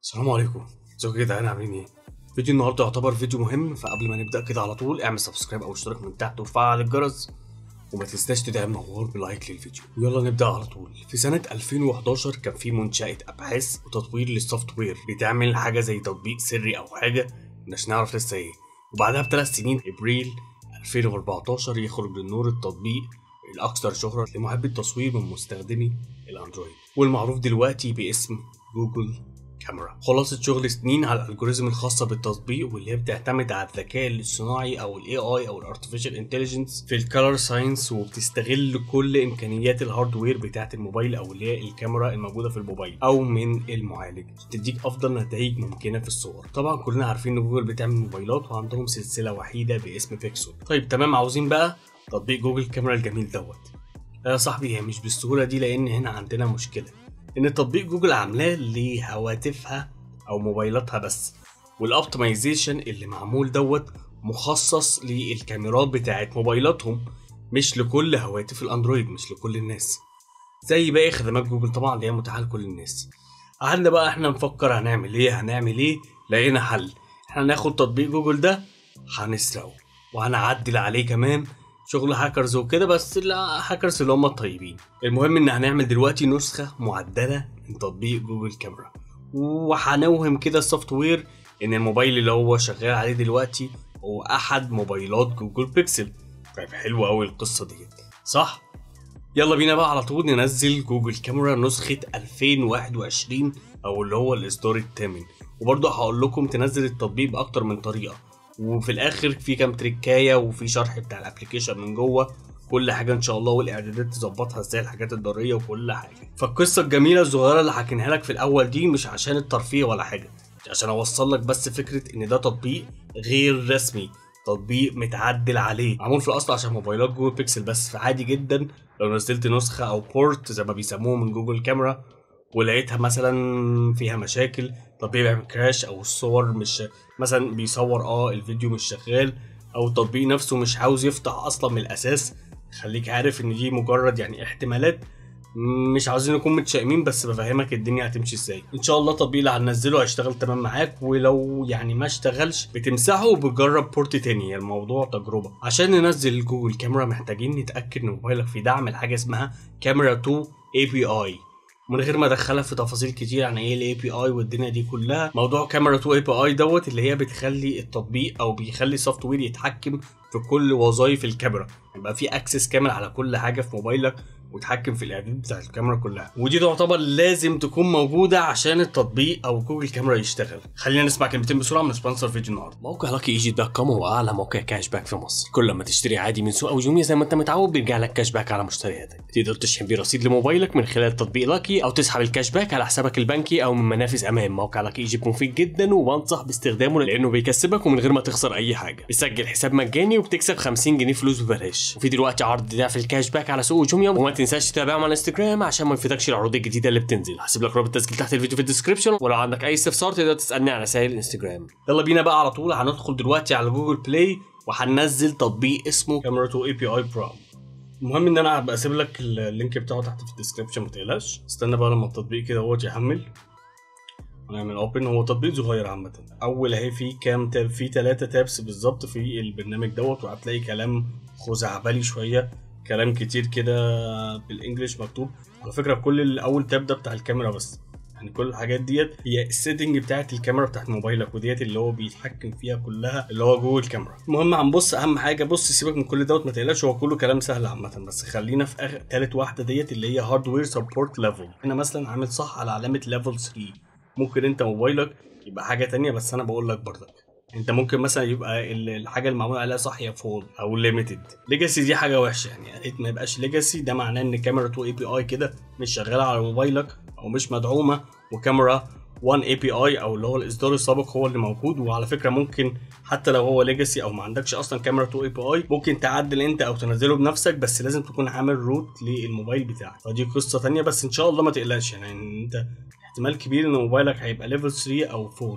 السلام عليكم ازيكم يا جدعان عاملين ايه فيديو النهارده يعتبر فيديو مهم فقبل ما نبدا كده على طول اعمل سبسكرايب او اشتراك من تحت وفعل الجرس وما تنساش تدعم نوار بلايك للفيديو ويلا نبدا على طول في سنه 2011 كان في منشاه ابحاث وتطوير للسوفت وير بتعمل حاجه زي تطبيق سري او حاجه مش نعرف لسه ايه وبعدها بثلاث سنين ابريل 2014 يخرج للنور التطبيق الاكثر شهرة لمحبي التصوير من مستخدمي الاندرويد والمعروف دلوقتي باسم جوجل كاميرا خلاصة شغل سنين على الالجوريزم الخاصة بالتطبيق واللي هي بتعتمد على الذكاء الاصطناعي او الاي اي او الارتفيشال انتليجنس في الكالر ساينس وبتستغل كل امكانيات الهاردوير بتاعة الموبايل او اللي هي الكاميرا الموجودة في الموبايل او من المعالج تديك افضل نتائج ممكنة في الصور طبعا كلنا عارفين ان جوجل بتعمل موبايلات وعندهم سلسلة وحيدة باسم بيكسل طيب تمام عاوزين بقى تطبيق جوجل كاميرا الجميل دوت لا يا صاحبي هي مش بالسهولة دي لأن هنا عندنا مشكلة إن تطبيق جوجل عاملاه لهواتفها أو موبايلاتها بس والأوبتمايزيشن اللي معمول دوت مخصص للكاميرات بتاعت موبايلاتهم مش لكل هواتف الأندرويد مش لكل الناس زي باقي خدمات جوجل طبعا اللي هي متاحة لكل الناس قعدنا بقى احنا نفكر هنعمل ايه هنعمل ايه لقينا حل احنا هناخد تطبيق جوجل ده هنسرقه وهنعدل عليه كمان شغل هاكرز وكده بس لا هاكرز اللي هم الطيبين المهم ان هنعمل دلوقتي نسخه معدله من تطبيق جوجل كاميرا وهنوهم كده السوفت وير ان الموبايل اللي هو شغال عليه دلوقتي هو احد موبايلات جوجل بيكسل طيب حلو قوي القصه دي صح يلا بينا بقى على طول ننزل جوجل كاميرا نسخه 2021 او اللي هو الاصدار الثامن وبرضه هقول لكم تنزل التطبيق باكتر من طريقه وفي الاخر في كام تريكايه وفي شرح بتاع الابلكيشن من جوه كل حاجه ان شاء الله والاعدادات تظبطها ازاي الحاجات الضروريه وكل حاجه فالقصه الجميله الصغيره اللي حكيناها لك في الاول دي مش عشان الترفيه ولا حاجه عشان اوصل لك بس فكره ان ده تطبيق غير رسمي تطبيق متعدل عليه معمول في الاصل عشان موبايلات جوجل بيكسل بس فعادي جدا لو نزلت نسخه او بورت زي ما بيسموه من جوجل كاميرا ولقيتها مثلا فيها مشاكل تطبيق بيعمل كراش او الصور مش مثلا بيصور اه الفيديو مش شغال او التطبيق نفسه مش عاوز يفتح اصلا من الاساس خليك عارف ان دي مجرد يعني احتمالات مش عاوزين نكون متشائمين بس بفهمك الدنيا هتمشي ازاي ان شاء الله التطبيق اللي هننزله هيشتغل تمام معاك ولو يعني ما اشتغلش بتمسحه وبتجرب بورت تاني الموضوع تجربه عشان ننزل جوجل كاميرا محتاجين نتاكد ان موبايلك في دعم لحاجه اسمها كاميرا 2 اي بي اي من غير ما ادخلها في تفاصيل كتير عن ايه الاي بي اي والدنيا دي كلها موضوع كاميرا 2 اي بي اي دوت اللي هي بتخلي التطبيق او بيخلي السوفت وير يتحكم في كل وظائف الكاميرا يبقى في اكسس كامل على كل حاجه في موبايلك وتحكم في الاعداد بتاع الكاميرا كلها ودي تعتبر لازم تكون موجوده عشان التطبيق او جوجل كاميرا يشتغل خلينا نسمع كلمتين بسرعه من سبونسر فيديو النهارده موقع لاكي ايجي دوت كوم هو اعلى موقع كاش باك في مصر كل ما تشتري عادي من سوق او جوميا زي ما انت متعود بيرجع لك كاش باك على مشترياتك تقدر تشحن بيه رصيد لموبايلك من خلال تطبيق لاكي او تسحب الكاش باك على حسابك البنكي او من منافذ امان موقع لاكي ايجي مفيد جدا وبنصح باستخدامه لانه بيكسبك ومن غير ما تخسر اي حاجه بتسجل حساب مجاني وبتكسب 50 جنيه فلوس ببلاش وفي دلوقتي عرض ضعف الكاش باك على سوق جوميا وما تنساش تتابعهم على الانستجرام عشان ما يفوتكش العروض الجديده اللي بتنزل هسيب لك رابط التسجيل تحت الفيديو في الديسكربشن ولو عندك اي استفسار تقدر تسالني على رسائل الانستجرام يلا بينا بقى على طول هندخل دلوقتي على جوجل بلاي وهننزل تطبيق اسمه كاميرا 2 اي بي اي برو المهم ان انا هبقى اسيب لك اللينك بتاعه تحت في الديسكربشن ما تقلقش استنى بقى لما التطبيق كده هو يحمل ونعمل اوبن هو تطبيق صغير عامة اول اهي في كام تاب في ثلاثة تابس بالظبط في البرنامج دوت وهتلاقي كلام خزعبلي شوية كلام كتير كده بالانجلش مكتوب على فكرة كل الاول تاب ده بتاع الكاميرا بس يعني كل الحاجات ديت هي السيتنج بتاعت الكاميرا بتاعت موبايلك وديت اللي هو بيتحكم فيها كلها اللي هو جوجل كاميرا المهم هنبص اهم حاجه بص سيبك من كل دوت ما تقلقش هو كله كلام سهل عامه بس خلينا في اخر تالت واحده ديت اللي هي هاردوير سبورت ليفل انا مثلا عامل صح على علامه ليفل 3 ممكن انت موبايلك يبقى حاجه تانية بس انا بقول لك برضك انت ممكن مثلا يبقى الحاجه اللي معمول عليها صح هي فول او ليميتد ليجاسي دي حاجه وحشه يعني يا ريت ما يبقاش ليجاسي ده معناه ان كاميرا 2 اي بي اي كده مش شغاله على موبايلك او مش مدعومه وكاميرا 1 اي بي اي او اللي هو الاصدار السابق هو اللي موجود وعلى فكره ممكن حتى لو هو ليجاسي او ما عندكش اصلا كاميرا 2 اي بي اي ممكن تعدل انت او تنزله بنفسك بس لازم تكون عامل روت للموبايل بتاعك فدي قصه تانية بس ان شاء الله ما تقلقش يعني انت احتمال كبير ان موبايلك هيبقى ليفل 3 او 4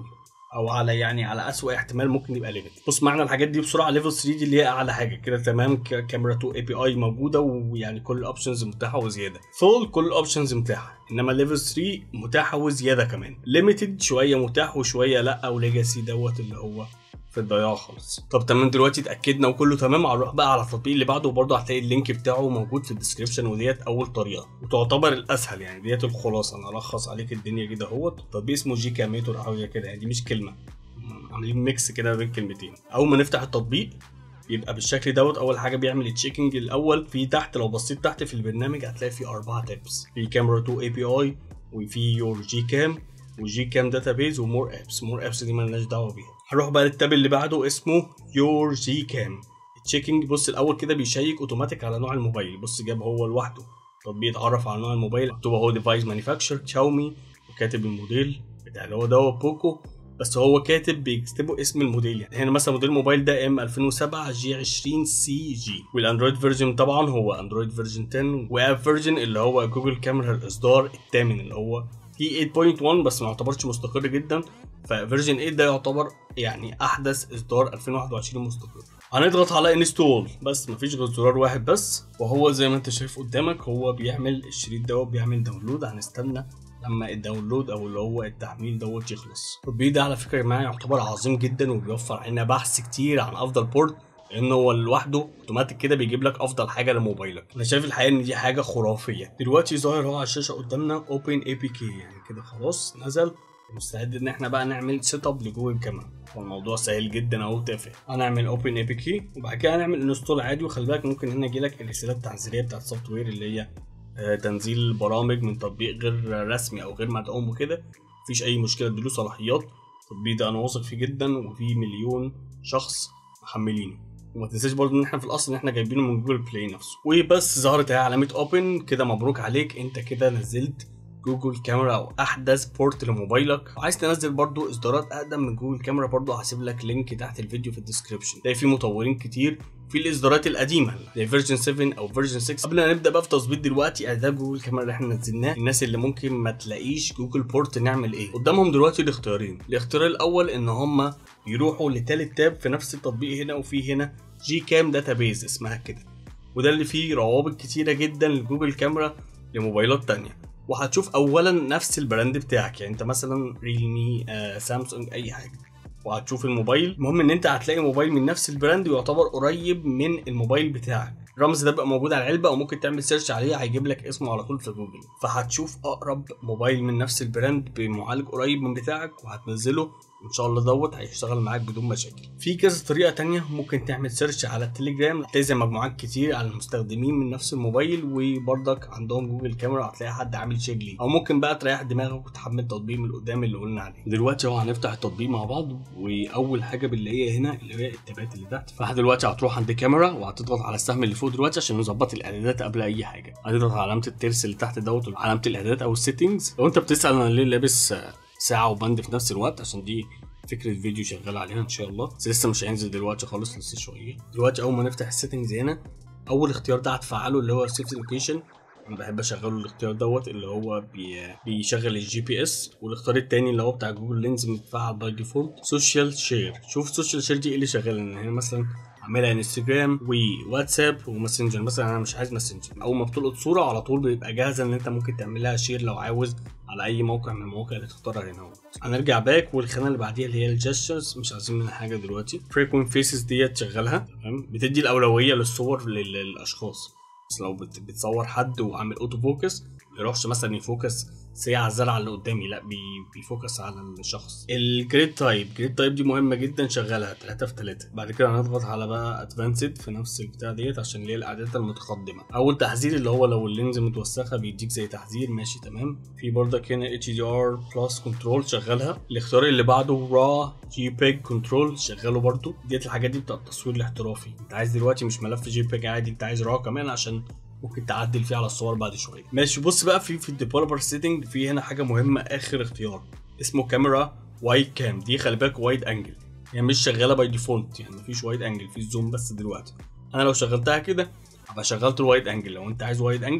او على يعني على اسوء احتمال ممكن يبقى ليفل بص معنى الحاجات دي بسرعه ليفل 3 دي اللي هي اعلى حاجه كده تمام ك- كاميرا 2 اي بي اي موجوده ويعني كل الاوبشنز متاحه وزياده فول كل الاوبشنز متاحه انما ليفل 3 متاحه وزياده كمان ليميتد شويه متاح وشويه لا وليجاسي دوت اللي هو في الضياع خالص طب تمام دلوقتي اتاكدنا وكله تمام هنروح بقى على التطبيق اللي بعده وبرضه هتلاقي اللينك بتاعه موجود في الديسكربشن وديت اول طريقه وتعتبر الاسهل يعني ديت الخلاصه انا الخص عليك الدنيا كده اهوت تطبيق اسمه جي كاميتور او حاجه كده يعني دي مش كلمه عاملين ميكس كده بين كلمتين اول ما نفتح التطبيق يبقى بالشكل دوت اول حاجه بيعمل تشيكنج الاول في تحت لو بصيت تحت في البرنامج هتلاقي في اربعه تابس في كاميرا 2 اي بي اي وفي يور جي كام وجي كام داتابيز ومور ابس مور ابس دي مالناش دعوه بيها هنروح بقى للتاب اللي بعده اسمه يور جي كام التشيكنج بص الاول كده بيشيك اوتوماتيك على نوع الموبايل بص جاب هو لوحده تطبيق اتعرف على نوع الموبايل مكتوب اهو ديفايس مانيفاكتشر شاومي وكاتب الموديل بتاع اللي هو دوت بوكو بس هو كاتب بيكتبوا اسم الموديل يعني هنا مثلا موديل الموبايل ده ام 2007 جي 20 سي جي والاندرويد فيرجن طبعا هو اندرويد فيرجن 10 واب فيرجن اللي هو جوجل كاميرا الاصدار الثامن اللي هو في 8.1 بس ما يعتبرش مستقر جدا ففيرجن 8 ده يعتبر يعني احدث اصدار 2021 مستقر هنضغط على انستول بس مفيش غير زرار واحد بس وهو زي ما انت شايف قدامك هو بيعمل الشريط دوت بيعمل داونلود هنستنى لما الداونلود او اللي هو التحميل دوت يخلص التطبيق ده على فكره يا جماعه يعتبر عظيم جدا وبيوفر علينا بحث كتير عن افضل بورت لان هو لوحده اوتوماتيك كده بيجيب لك افضل حاجه لموبايلك انا شايف الحقيقه ان دي حاجه خرافيه دلوقتي ظاهر اهو على الشاشه قدامنا اوبن اي بي كي يعني كده خلاص نزل مستعد ان احنا بقى نعمل سيت اب لجوجل كاميرا هو الموضوع سهل جدا اهو تافه هنعمل اوبن اي بي كي وبعد كده هنعمل انستول عادي وخلي بالك ممكن هنا يجي لك الرساله التحذيريه بتاعت السوفت وير اللي هي آه، تنزيل برامج من تطبيق غير رسمي او غير مدعوم وكده مفيش اي مشكله اديله صلاحيات التطبيق ده انا واثق فيه جدا وفي مليون شخص محملينه وما تنساش برضه ان احنا في الاصل ان احنا جايبينه من جوجل بلاي نفسه وبس ظهرت اهي علامه اوبن كده مبروك عليك انت كده نزلت جوجل كاميرا او احدث بورت لموبايلك وعايز تنزل برضو اصدارات اقدم من جوجل كاميرا برضو هسيب لك لينك تحت الفيديو في الديسكربشن تلاقي في مطورين كتير في الاصدارات القديمه زي فيرجن 7 او فيرجن 6 قبل ما نبدا بقى في تظبيط دلوقتي اعداد جوجل كاميرا اللي احنا نزلناه الناس اللي ممكن ما تلاقيش جوجل بورت نعمل ايه قدامهم دلوقتي الاختيارين الاختيار الاول ان هم يروحوا لتالت تاب في نفس التطبيق هنا وفي هنا جي كام داتابيز اسمها كده وده اللي فيه روابط كتيره جدا لجوجل كاميرا لموبايلات تانية وهتشوف اولا نفس البراند بتاعك يعني انت مثلا ريلمي آه، سامسونج اي حاجه وهتشوف الموبايل المهم ان انت هتلاقي موبايل من نفس البراند ويعتبر قريب من الموبايل بتاعك الرمز ده بقى موجود على العلبه او ممكن تعمل سيرش عليه هيجيب لك اسمه على طول في جوجل فهتشوف اقرب موبايل من نفس البراند بمعالج قريب من بتاعك وهتنزله ان شاء الله دوت هيشتغل معاك بدون مشاكل في كذا طريقه تانية ممكن تعمل سيرش على التليجرام هتلاقي زي مجموعات كتير على المستخدمين من نفس الموبايل وبرضك عندهم جوجل كاميرا هتلاقي حد عامل شير ليه او ممكن بقى تريح دماغك وتحمل تطبيق من قدام اللي قلنا عليه دلوقتي اهو هنفتح التطبيق مع بعض واول حاجه بنلاقيها هنا اللي هي التابات اللي تحت فاحنا دلوقتي هتروح عند كاميرا وهتضغط على السهم اللي فوق دلوقتي عشان نظبط الاعدادات قبل اي حاجه هتضغط على علامه الترس اللي تحت دوت علامه الاعدادات او السيتنجز لو انت بتسال انا ليه لابس آه، ساعه وبند في نفس الوقت عشان دي فكره فيديو شغال عليها ان شاء الله بس لسه مش هينزل دلوقتي خالص لسه شويه دلوقتي اول ما نفتح السيتنجز هنا اول اختيار ده هتفعله اللي هو سيفتي لوكيشن انا بحب اشغله الاختيار دوت اللي هو بي بيشغل الجي بي اس والاختيار التاني اللي هو بتاع جوجل لينز متفعل باي ديفولت سوشيال شير شوف سوشيال شير دي ايه اللي شغال ان هنا مثلا عاملها انستجرام وواتساب وماسنجر مثلا انا مش عايز ماسنجر اول ما بتلقط صوره على طول بيبقى جاهزه ان انت ممكن تعملها شير لو عاوز على اي موقع من المواقع اللي تختارها هنا اهوت. هنرجع باك والخانه اللي بعديها اللي هي الجسترز مش عايزين منها حاجه دلوقتي فريكوينت فيسز ديت شغلها تمام بتدي الاولويه للصور لل- للاشخاص بس لو بت- بتصور حد وعامل اوتو فوكس ما يروحش مثلا يفوكس ساعة الزرعة اللي قدامي لا بي بيفوكس على الشخص الجريد تايب جريد تايب دي مهمة جدا شغالها 3 في 3 بعد كده هنضغط على بقى ادفانسد في نفس البتاع ديت عشان اللي هي الاعدادات المتقدمة اول تحذير اللي هو لو اللينز متوسخة بيديك زي تحذير ماشي تمام في برضك هنا اتش دي ار بلس كنترول شغالها الاختيار اللي بعده را جي بيج كنترول شغاله برضو ديت الحاجات دي بتاع التصوير الاحترافي انت عايز دلوقتي مش ملف جي بيج عادي انت عايز را كمان عشان ممكن تعدل فيه على الصور بعد شويه ماشي بص بقى في في الديفلوبر سيتنج في هنا حاجه مهمه اخر اختيار اسمه كاميرا وايد كام دي خلي بالك وايد انجل يعني مش شغاله باي ديفولت يعني مفيش وايد انجل في زوم بس دلوقتي انا لو شغلتها كده هبقى شغلت الوايد انجل لو انت عايز وايد انجل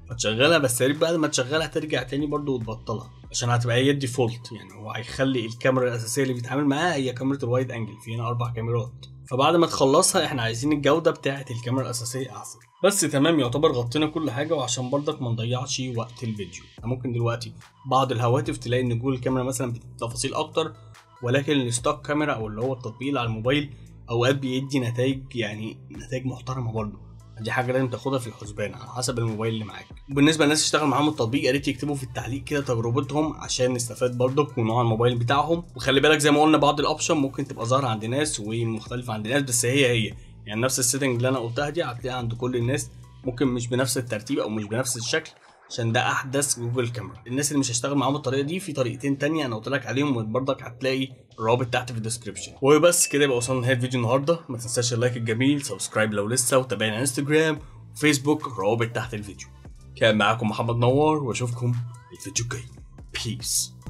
فتشغلها بس يا ريت بعد ما تشغلها ترجع تاني برضو وتبطلها عشان هتبقى هي الديفولت يعني هو هيخلي الكاميرا الاساسيه اللي بيتعامل معاها هي كاميرا الوايد انجل في هنا اربع كاميرات فبعد ما تخلصها احنا عايزين الجوده بتاعه الكاميرا الاساسيه احسن بس تمام يعتبر غطينا كل حاجه وعشان برضك ما نضيعش وقت الفيديو ممكن دلوقتي بعض الهواتف تلاقي ان جوجل الكاميرا مثلا بتفاصيل اكتر ولكن الستوك كاميرا او اللي هو التطبيق على الموبايل اوقات بيدي نتائج يعني نتائج محترمه برضه دي حاجه لازم تاخدها في الحسبان على حسب الموبايل اللي معاك وبالنسبه للناس اللي اشتغل معاهم التطبيق يا ريت يكتبوا في التعليق كده تجربتهم عشان نستفاد برضك ونوع الموبايل بتاعهم وخلي بالك زي ما قلنا بعض الاوبشن ممكن تبقى ظاهره عند ناس ومختلفه عند ناس بس هي هي يعني نفس السيتنج اللي انا قلتها دي هتلاقيها عند كل الناس ممكن مش بنفس الترتيب او مش بنفس الشكل عشان ده احدث جوجل كاميرا الناس اللي مش هيشتغل معاهم الطريقه دي في طريقتين تانية انا قلت لك عليهم وبرضك هتلاقي الرابط تحت في الديسكربشن وبس كده يبقى وصلنا لنهايه الفيديو النهارده ما تنساش اللايك الجميل سبسكرايب لو لسه وتابعنا انستجرام وفيسبوك رابط تحت الفيديو كان معاكم محمد نوار واشوفكم الفيديو الجاي بيس